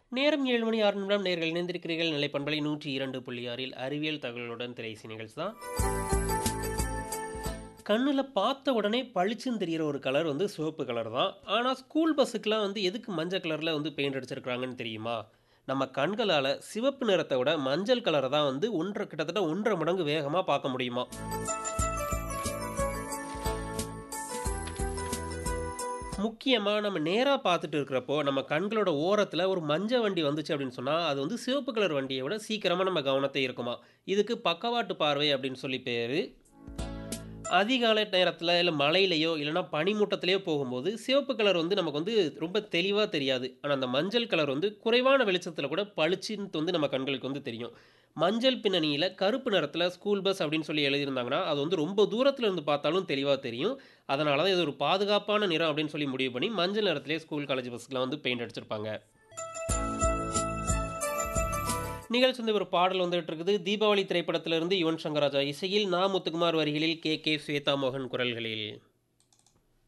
நேரம் ஏழு மணி ஆறு நிமிடம் நேர்கள் இணைந்திருக்கிறீர்கள் நிலைப்பண்பலை நூற்றி இரண்டு புள்ளி ஆறில் அறிவியல் தகவலுடன் திரைசி நிகழ்ச்சி தான் கண்ணில் பார்த்த உடனே பளிச்சுன்னு தெரிகிற ஒரு கலர் வந்து சிவப்பு கலர் தான் ஆனால் ஸ்கூல் பஸ்ஸுக்கெலாம் வந்து எதுக்கு மஞ்சள் கலரில் வந்து பெயிண்ட் அடிச்சிருக்கிறாங்கன்னு தெரியுமா நம்ம கண்களால் சிவப்பு நிறத்தை விட மஞ்சள் கலரை தான் வந்து ஒன்றரை கிட்டத்தட்ட ஒன்றரை மடங்கு வேகமாக பார்க்க முடியுமா முக்கியமாக நம்ம நேராக பார்த்துட்டு இருக்கிறப்போ நம்ம கண்களோட ஓரத்தில் ஒரு மஞ்சள் வண்டி வந்துச்சு அப்படின்னு சொன்னால் அது வந்து சிவப்பு கலர் வண்டியை விட சீக்கிரமாக நம்ம கவனத்தை இருக்குமா இதுக்கு பக்கவாட்டு பார்வை அப்படின்னு சொல்லி பேர் அதிகாலை நேரத்தில் இல்லை மலையிலையோ இல்லைனா பனிமூட்டத்திலேயோ போகும்போது சிவப்பு கலர் வந்து நமக்கு வந்து ரொம்ப தெளிவாக தெரியாது ஆனால் அந்த மஞ்சள் கலர் வந்து குறைவான வெளிச்சத்தில் கூட பளிச்சுன்னு வந்து நம்ம கண்களுக்கு வந்து தெரியும் மஞ்சள் பின்னணியில் கருப்பு நிறத்தில் ஸ்கூல் பஸ் அப்படின்னு சொல்லி எழுதியிருந்தாங்கன்னா அது வந்து ரொம்ப தூரத்தில் இருந்து பார்த்தாலும் தெளிவாக தெரியும் அதனால தான் இது ஒரு பாதுகாப்பான நிறம் அப்படின்னு சொல்லி முடிவு பண்ணி மஞ்சள் நிறத்திலே ஸ்கூல் காலேஜ் பஸ்க்கெலாம் வந்து பெயிண்ட் அடிச்சிருப்பாங்க நிகழ்ச்சி வந்து ஒரு பாடல் வந்துட்டு இருக்குது தீபாவளி திரைப்படத்திலிருந்து யுவன் சங்கர் ராஜா இசையில் நா முத்துக்குமார் வரிகளில் கே கே ஸ்வேதா மோகன் குரல்களில்